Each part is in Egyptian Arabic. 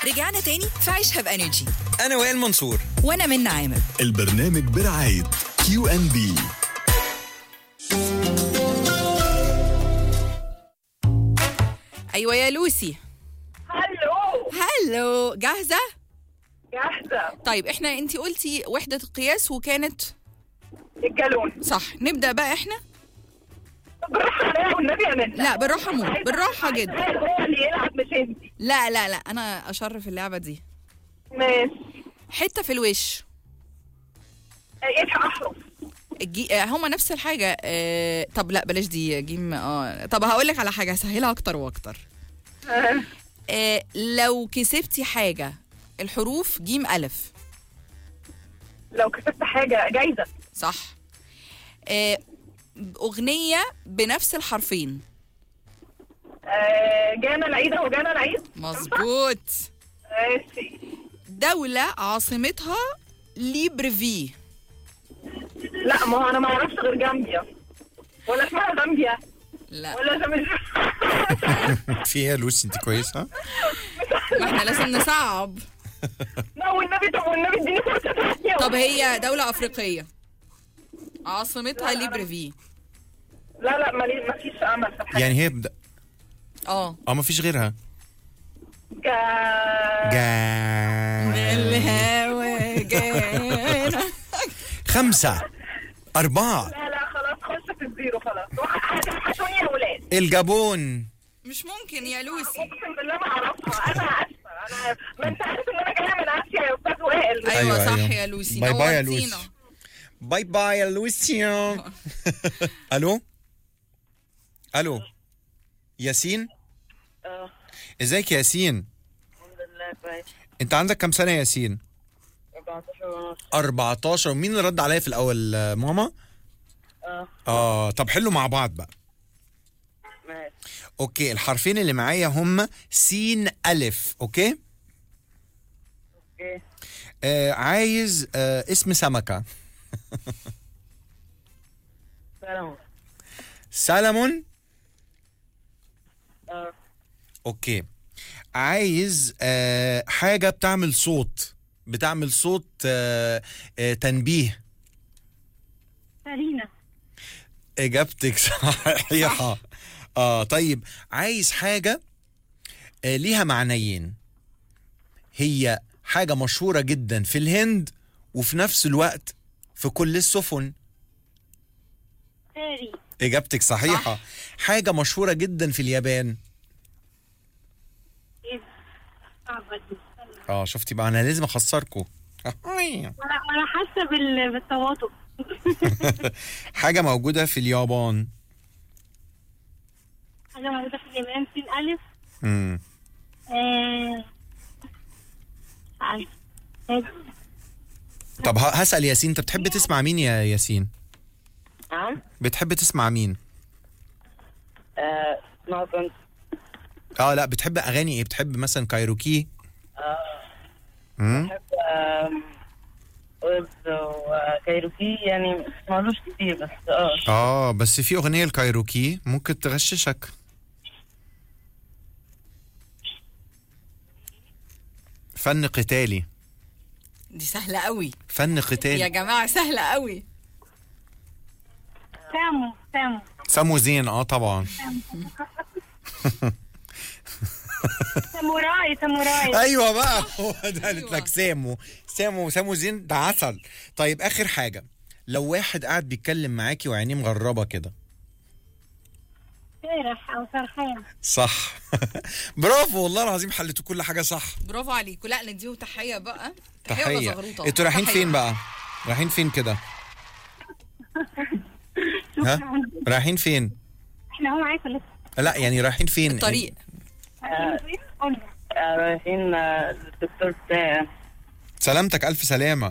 رجعنا تاني في عيشها بانرجي انا وائل منصور وانا من عامر البرنامج برعاية كيو ان بي ايوه يا لوسي هلو هلو جاهزه جاهزة طيب احنا انت قلتي وحده القياس وكانت الجالون صح نبدا بقى احنا بالراحة عليا والنبي يا منى لا بالراحه مو بالراحه جدا هو اللي يلعب مش انت لا لا لا انا اشرف اللعبه دي ماشي حته في الوش ايه احرف الجي... آه، هما نفس الحاجه آه... طب لا بلاش دي جيم اه طب هقول لك على حاجه هسهلها اكتر واكتر آه، آه... لو كسبتي حاجه الحروف جيم الف لو كسبت حاجة جايزة صح آه... اغنيه بنفس الحرفين آه، جانا العيد اهو جانا العيد مظبوط ماشي دوله عاصمتها ليبرفي لا ما هو انا ما اعرفش غير جامبيا ولا اسمها زامبيا لا ولا ده مش في ايه يا لوسي انت كويسه ما احنا لازم نصعب لا والنبي طب والنبي اديني فرصة تانية طب هي دوله افريقيه عاصمتها ليبرفي لا لا مالي ما فيش امل في الحياة يعني هي بد... اه اه ما فيش غيرها جا- جا الهوى جانا خمسة أربعة لا لا خلاص خش في الزيرو خلاص هتوحشوني يا ولاد الجابون مش ممكن يا لوسي اقسم بالله ما اعرفها انا اسفه انا ما انت عارف ان انا جايه من اسيا يا استاذ وائل ايوه, أيوة، صح أيوة. يا لوسي باي باي يا نورتينا. لوسي. باي باي يا لوسيا الو الو ياسين اه ازيك يا ياسين الحمد لله كويس انت عندك كام سنة يا ياسين 14 ونص 14 مين اللي رد عليا في الاول آه، ماما اه اه طب حلوا مع بعض بقى ماشي اوكي الحرفين اللي معايا هم سين الف اوكي اوكي آه عايز آه اسم سمكة سلام سلمون اه اوكي عايز آه حاجة بتعمل صوت بتعمل صوت آه آه تنبيه سارينا اجابتك صحيحة اه طيب عايز حاجة آه ليها معنيين هي حاجة مشهورة جدا في الهند وفي نفس الوقت في كل السفن ساري اجابتك صحيحة صح. حاجة مشهورة جدا في اليابان ايه صعبة دي اه شفتي بقى انا لازم اخسركم انا انا حاسه بال... بالتواطؤ حاجة موجودة في اليابان حاجه موجوده في اليابان سين الف مم. آه... عارف. طب ه- هسأل ياسين انت بتحب تسمع مين يا ياسين نعم بتحب تسمع مين آه... ما كنت اه لا بتحب اغاني ايه بتحب مثلا كايروكي مم. بحب آم، ويبز وكايروكي يعني مالوش كتير بس اه اه بس في اغنية الكايروكي ممكن تغششك فن قتالي دي سهله قوي فن يا قتالي جماعه سهله قوي سامو سامو سامو زين اه طبعا ساموراي ساموراي ايوه بقى هو ده قالت لك سامو سامو سامو زين ده عسل طيب اخر حاجه لو واحد قاعد بيتكلم معاكي وعينيه مغربه كده سارح او سرحان صح برافو والله العظيم حلتوا كل حاجه صح برافو عليكم لا نديه تحيه بقى تحيه, تحيه ولا زغروطه انتوا رايحين تحية. فين بقى رايحين فين كده ها رايحين فين احنا هو معاكم لسه لا يعني رايحين فين الطريق رايحين للدكتور بتاعي سلامتك الف سلامه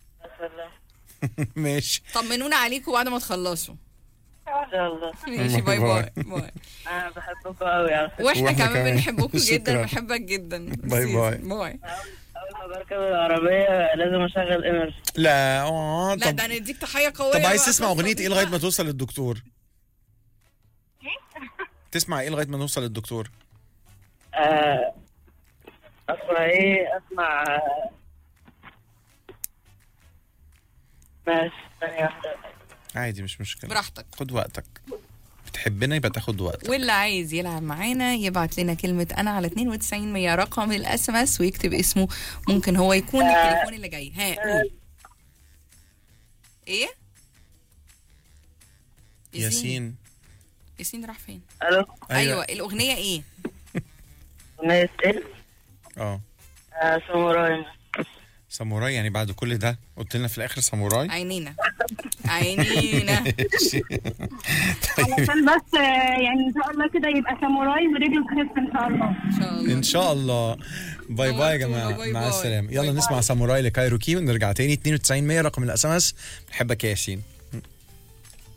ماشي طمنونا عليكم بعد ما تخلصوا ان شاء الله ماشي باي باي باي انا بحبكم قوي على فكره واحنا وإحنا كمان كمان. بنحبكم شكراً. جدا بنحبك جدا باي باي. باي اول ما بركب العربيه لازم اشغل انرجي لا اه لا طب ده هنديك تحيه قويه طب عايز بقى. تسمع اغنيه ايه لغايه ما توصل للدكتور تسمع ايه لغايه ما نوصل للدكتور آه اسمع ايه اسمع ماشي ثانية واحدة عادي مش مشكله براحتك خد وقتك بتحبنا يبقى تاخد وقتك واللي عايز يلعب معانا يبعت لنا كلمة أنا على 92 100 رقم الاس ام اس ويكتب اسمه ممكن هو يكون التليفون اللي جاي ها قول ايه؟ ياسين ياسين راح فين؟ الو ايوه الاغنية ايه؟ أغنية ايه؟ اه آه، ساموراي ساموراي يعني بعد كل ده قلت لنا في الاخر ساموراي عينينا عينينا علشان بس آه، يعني ان شاء الله كده يبقى ساموراي ورجله تخف ان شاء الله ان شاء الله ان شاء الله باي باي يا نورتونا، جماعه باي مع باي. السلامه باي يلا باي. نسمع ساموراي لكايروكي ونرجع تاني 92 100 رقم الاس ام اس بنحبك يا ياسين